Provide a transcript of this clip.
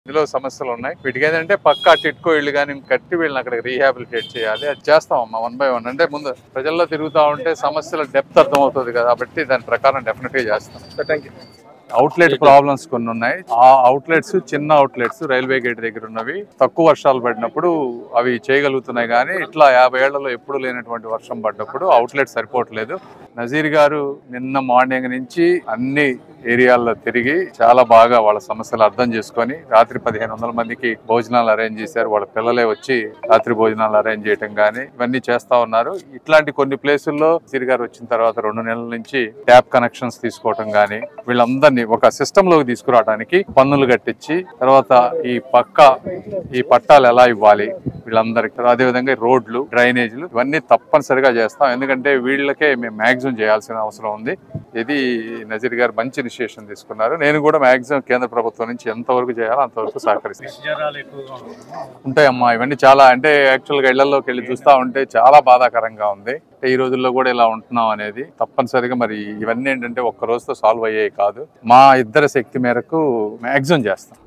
ఇందులో సమస్యలు ఉన్నాయి వీటికి ఏంటంటే పక్కా టిట్కో ఇళ్ళు కానీ కట్టి వీళ్ళని అక్కడికి రీహాబిలిటేట్ చేయాలి అది చేస్తాం అమ్మా వన్ బై వన్ అంటే ముందు ప్రజల్లో తిరుగుతూ ఉంటే సమస్యల డెప్త్ అర్థమవుతుంది కదా కాబట్టి దాని ప్రకారం డెఫినెట్ గా చేస్తాం థ్యాంక్ యూ అవుట్లెట్ ప్రాబ్లమ్స్ కొన్ని ఉన్నాయి ఆ అవుట్లెట్స్ చిన్న అవుట్లెట్స్ రైల్వే గేట్ దగ్గర ఉన్నవి తక్కువ వర్షాలు పడినప్పుడు అవి చేయగలుగుతున్నాయి కానీ ఇట్లా యాభై ఏళ్లలో ఎప్పుడు లేనటువంటి వర్షం పడ్డప్పుడు అవుట్లెట్ సరిపోవట్లేదు నజీర్ గారు నిన్న మార్నింగ్ నుంచి అన్ని ఏరియాల్లో తిరిగి చాలా బాగా వాళ్ళ సమస్యలు అర్థం చేసుకొని రాత్రి పదిహేను వందల మందికి భోజనాలు అరేంజ్ చేశారు వాళ్ళ పిల్లలే వచ్చి రాత్రి భోజనాలు అరేంజ్ చేయటం కానీ ఇవన్నీ చేస్తా ఉన్నారు ఇట్లాంటి కొన్ని ప్లేసుల్లో నజీర్ గారు వచ్చిన తర్వాత రెండు నెలల నుంచి ట్యాప్ కనెక్షన్స్ తీసుకోవటం కానీ వీళ్ళందరినీ ఒక సిస్టమ్ లోకి తీసుకురావడానికి పన్నులు కట్టించి తర్వాత ఈ పక్క ఈ పట్టాలు ఎలా ఇవ్వాలి వీళ్ళందరికీ అదేవిధంగా రోడ్లు డ్రైనేజీలు ఇవన్నీ తప్పనిసరిగా చేస్తాం ఎందుకంటే వీళ్ళకే మేము మ్యాక్సిమం చేయాల్సిన అవసరం ఉంది ఇది నజీర్ గారు మంచి ఇనిషియేషన్ తీసుకున్నారు నేను కూడా మ్యాక్సిమం కేంద్ర ప్రభుత్వం నుంచి ఎంతవరకు చేయాలో అంతవరకు సహకరిస్తాను జ్వరాలు ఎక్కువగా ఉంటాయి ఉంటాయమ్మా ఇవన్నీ చాలా అంటే యాక్చువల్గా ఇళ్లలోకి వెళ్ళి చూస్తా ఉంటే చాలా బాధాకరంగా ఉంది అంటే ఈ రోజుల్లో కూడా ఇలా ఉంటున్నాం అనేది తప్పనిసరిగా మరి ఇవన్నీ ఏంటంటే ఒక్క రోజుతో సాల్వ్ అయ్యేవి కాదు మా ఇద్దరి శక్తి మేరకు మ్యాక్సిమం చేస్తాం